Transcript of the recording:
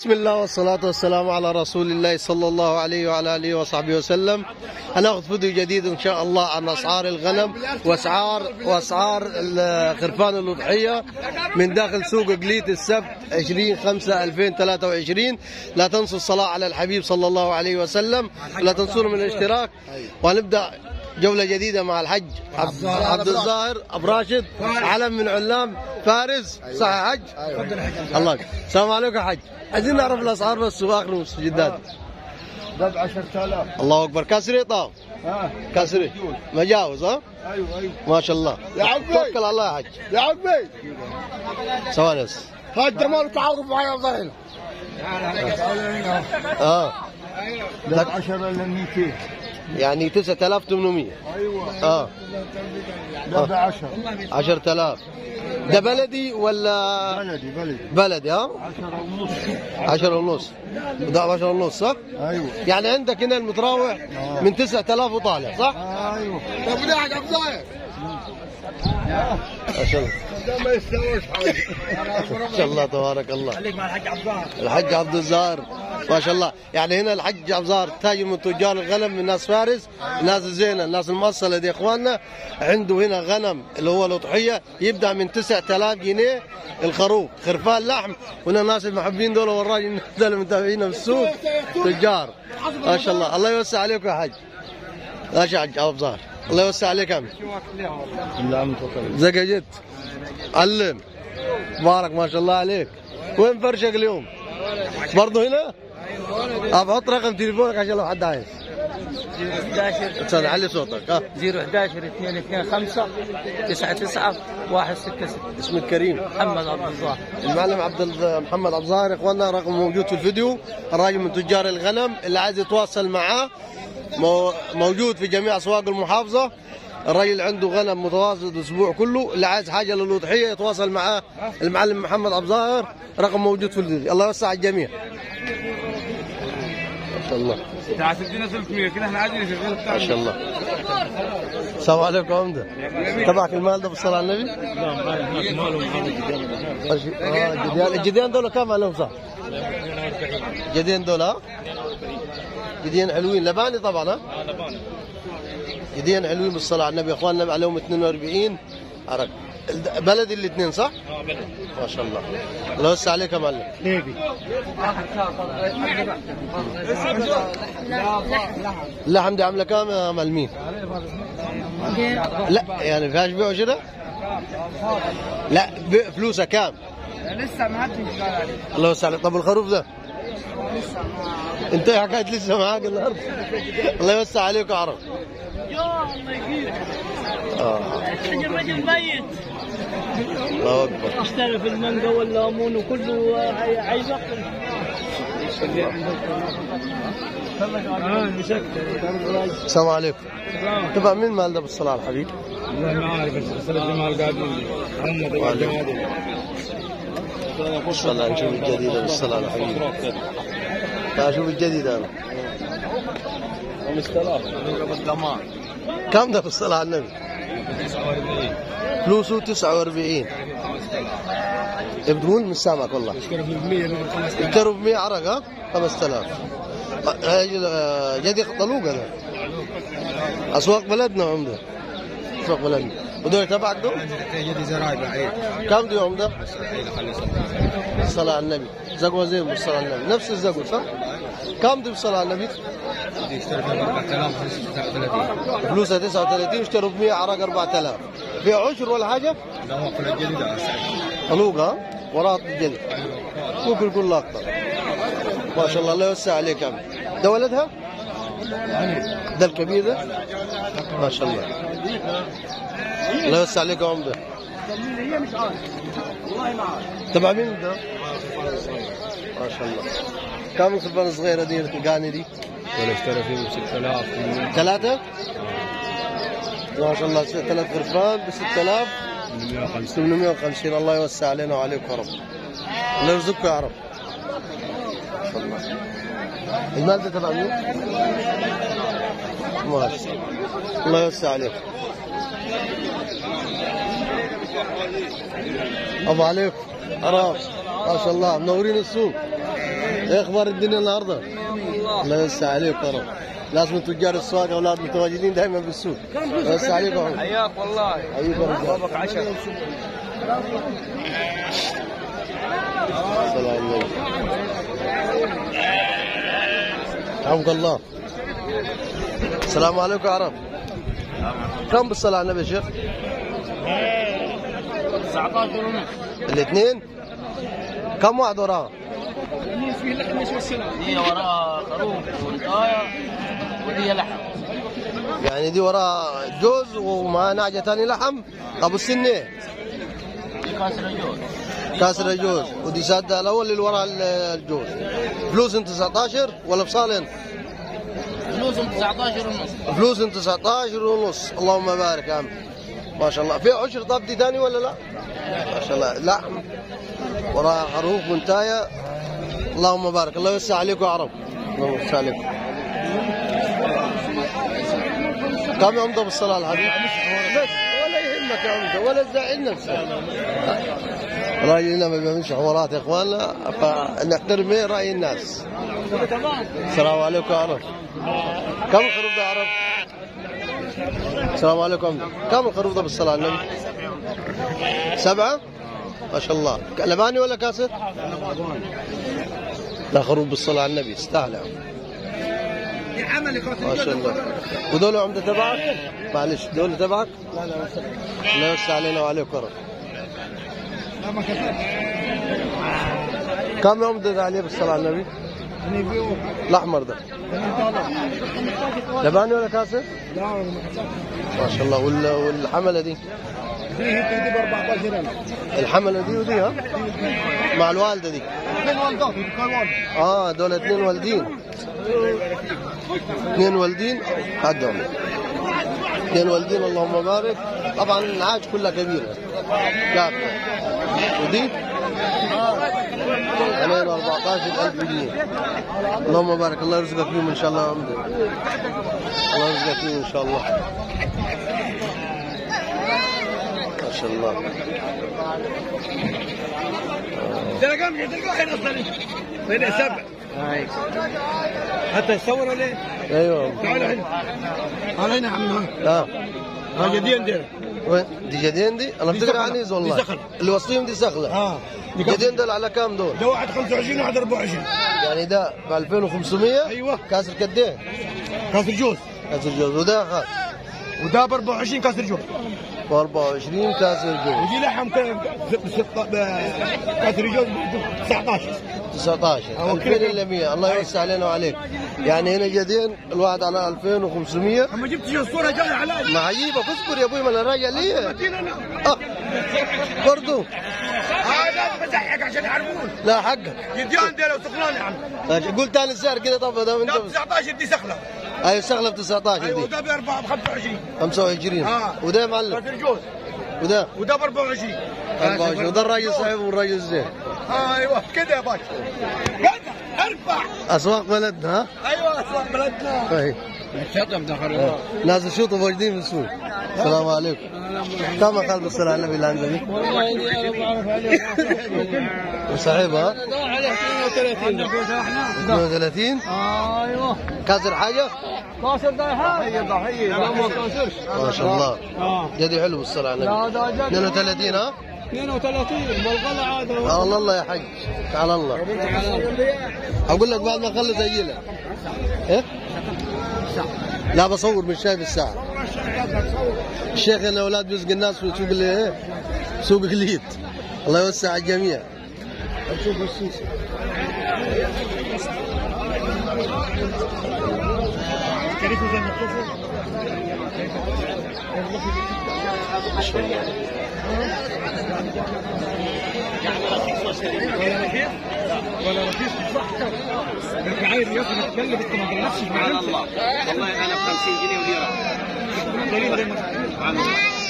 بسم الله والصلاة والسلام على رسول الله صلى الله عليه وعلى آله وصحبه وسلم هناخذ فيديو جديد إن شاء الله عن أسعار الغنم وأسعار وأسعار خرفان الأضحية من داخل سوق قليت السبت 20 5 2023 لا تنسوا الصلاة على الحبيب صلى الله عليه وسلم لا تنسونا من الاشتراك وهنبدأ جولة جديدة مع الحج عبد, عبد الظاهر أبو راشد علم من علام فارس صح يا حج؟ الله أكبر. السلام عليكم يا حج عايزين نعرف الأسعار بس وآخر المستجدات ده ب 10000 الله أكبر كاسري طاف ها كاسري مجاوز ها ايوه ايوه ما شاء الله يا عمي. توكل على الله يا حج يا عمي ثواني بس هات ده مالك تعاقب معايا ظهرنا اه ده ب 10 الا 200 يعني 9800 ايوه اه ده ب 10 10000 ده بلدي ولا بلدي بلدي بلدي ها 10 ونص 10 ونص ده 10 ونص صح ايوه يعني عندك هنا المتراوح من 9000 وطالع صح ايوه طب ليه حاجه ظاهر ما شاء الله ده ما يستويش حاجه ما شاء الله تبارك الله خليك مع الحاج عبد الظاهر الحج عبد الزهر ما شاء الله يعني هنا الحج عبد الزهر تاجر من تجار الغنم من ناس فارس الناس الزينه الناس المؤصله دي اخواننا عنده هنا غنم اللي هو الاضحيه يبدا من 9000 جنيه الخروف خرفان لحم وهنا الناس المحبين دول والراجل دول متابعينا في السوق تجار ما شاء الله الله يوسع عليكم يا حج ماشي يا حج ابو زهر الله يوسع عليك يا عمي لا عم تفضل زي جيت علم بارك ما شاء الله عليك وين فرشك اليوم برضه هنا ابى احط رقم تليفونك عشان لو حد عايز 11 استاذ علي صوتك ها 011 225 99 166 اسمك كريم محمد عبد الظاهر المعلم عبد ال- محمد عبد الظاهر يا اخواننا رقم موجود في الفيديو الراجل من تجار الغنم اللي عايز يتواصل معاه مو- موجود في جميع اسواق المحافظه الراجل عنده غنم متواصل الاسبوع كله اللي عايز حاجه للاضحيه يتواصل معاه المعلم محمد عبد الظاهر رقم موجود في الفيديو الله يوسع على الجميع ما شاء الله تعال تدينا 300 كده احنا عادي نشغل ما شاء الله السلام عليكم يا عمده تبعك المال ده بالصلاه على النبي؟ اه الجديان الجديان دول كم عليهم صح؟ جديان دول ها؟ جديان حلوين لباني طبعا ها؟ جديان حلوين بالصلاه على النبي يا اخوان النبي عليهم 42 عرق الد- بلدي الاثنين صح؟ ما شاء الله الله يوسع عليك يا معلم ليبي اللحم دي عامله كام يا معلمين؟ لا يعني فيهاش بيع وشراء؟ لا بيع فلوسها كام؟ لسه ما حدش قال عليه الله يوسع عليك طب الخروف ده؟ انت يا حكايه لسه معاك النهارده الله يوسع عليك يا عرب يا الله يجيب اه الرجل ميت الله اكبر اشترى في المانجا والليمون وكله عايز ياكل اه مسكت السلام عليكم تبع مين مال ده بالصلاه على الحبيب؟ والله ما عارف بس الجمال قاعدين محمد وعليكم. ان شاء الله نشوف الجديده بالصلاه على الحبيب تعال شوف الجديده انا 5000 بالضمان كم ده بالصلاه على النبي؟ فلوسه 49 بتقول مش سامعك والله اشتروا في 100 من 5000 اشتروا ب 100 عرق ها 5000 آه، جدي طلوقه ده اسواق بلدنا عمده اسواق بلدنا ودول تبعك دول جدي زراعي بعيد كم دي عمده؟ الصلاة على النبي زقوة زين بالصلاة على النبي نفس الزقوة صح؟ كم دي بالصلاة على النبي؟ اشتروا في 4000 فلوسها 39 اشتروا ب 100 عرق 4000 في عشر ولا حاجة؟ ده هو كل الجديد طلوقة ها؟ وراء الجلد ممكن يكون لاقطة ما شاء الله الله يوسع عليك يا عمي ده ولدها؟ ده الكبير ده؟ ما شاء الله الله يوسع عليك يا عمده تبع مين ده؟ ما شاء الله كم الخرفان الصغيرة دي القاني دي؟ ولا اشترى فيه ب 6000 ثلاثة؟ ما شاء الله ثلاث خرفان ب 6000 150 850 الله يوسع علينا وعليكم يا رب الله يرزقكم يا رب ما شاء الله المال ده تبع مين؟ ماشي الله يوسع عليكم ابو عليكم عرب ما شاء الله منورين السوق ايه اخبار الدنيا النهارده؟ الله يوسع عليك يا رب لازم تجار السواق اولاد متواجدين دائما بالسوق الله يوسع عليك يا رب حياك والله حبيبي يا رجال. بابك عشر صلى الله عليه رحمك الله السلام عليكم يا عرب كم بالصلاة على النبي يا شيخ؟ 19 ونص الاثنين كم واحد وراها؟ دي وراها خروف وانطايه ودي لحم يعني دي وراها جوز ومع نعجة ثاني لحم ابو السنة دي كاسر جوز كاسر جوز ودي سادة الاول اللي وراها الجوز فلوس انت 19 ولا بصال انت؟ فلوسهم 19 ونص فلوس انت 19 ونص اللهم بارك يا عم ما شاء الله في عشر ضبطي ثاني ولا لا؟ ما شاء الله لحم وراها خروف وانتايه اللهم بارك الله يوسع عليكم يا عرب الله يوسع عليكم كم يا عمده بالصلاه على الحبيب بس ولا يهمك يا عمده ولا تزعل نفسك راينا ما بيعملش حوارات يا اخواننا فنحترم إيه راي الناس السلام عليكم يا عرب كم الخروف ده يا عرب؟ السلام عليكم كم الخروف ده بالصلاة على النبي؟ سبعة؟ ما شاء الله لباني ولا كاسر؟ لا خروف بالصلاة على النبي استاهل يا عم. ما شاء الله ودول عمدة تبعك؟ معلش دول تبعك؟ لا لا الله يوسع علينا وعليكم يا رب كم عمدة ده عليه بالصلاة على النبي؟ الأحمر ده لباني ولا كاسر؟ ما شاء الله وال- والحملة دي دي دي ب 14000 الحملة دي ودي ها مع الوالدة دي اثنين والدات كان والد اه دول اثنين والدين اثنين والدين حدهم اثنين والدين اللهم بارك طبعا العاج كلها كبيرة كافية ودي علينا 14000 جنيه اللهم بارك الله يرزقك فيهم ان شاء الله يا عمدة الله يرزقك فيهم ان شاء الله ما شاء الله تلقى مش تلقى حين اصلا بين سبع حتى يصور ولا ايه؟ ايوه تعال هنا تعال هنا يا عم اه ها جديد دي وين دي جدين دي انا دي افتكر سخلة. عنيز دي والله سخلة. اللي وصليهم دي سخله اه دي كم؟ جدين دول على كام دول ده واحد 25 وواحد 24 يعني ده ب 2500 ايوه كاسر قديه كاسر جوز كاسر جوز وده خاص وده ب 24 كاسر جوز ب 24 كاسر جوز ودي لحم ك- ب- ست- ب- كاسر جوز ب 19 19 أو 2000 كده. الا 100 الله يوسع علينا وعليك يعني هنا جدين الواحد على 2500 اما جبت شي الصوره جايه علي ما عجيبك اصبر يا ابوي ما انا راجع ليه مدينة انا اه برضو هذا بزحك عشان يعرفون لا حقك جديان دي لو سخنان يا عم قول ثاني السعر كده طب ده ده ب انت 19 دي سخله اي شغله ب 19 ايوه دي وده ب 4 ب 25 25 آه. وده يا معلم كاسر جوز وده وده ب 24 24 وده الراجل صاحب والراجل زين ايوه كده يا باشا كده ارفع اسواق بلدنا ها ايوه اسواق بلدنا طيب الشطم دخل ناس الشوط موجودين في السوق السلام عليكم كم اقل بالصلاه على النبي اللي عندك والله اني انا بعرف عليه وصاحبها عليه 32 32 ايوه كاسر حاجه كاسر ضحيه هي ضحيه لا ما كاسرش ما شاء الله اه جدي حلو بالصلاه على لا النبي ده جد 32 ها 32 والغلا عاد آه الله الله يا حج تعال الله اقول لك بعد ما اخلص اجي لك ايه لا بصور مش شايف الساعه الشيخ انا اولاد بيسقي الناس في سوق ال- ايه سوق جليد الله يوسع على الجميع ولا رخيص صحتك انت عايز يا اخي تتكلم انت ما تغلطش سبحان الله والله انا ب 50 جنيه وليره سبحان الله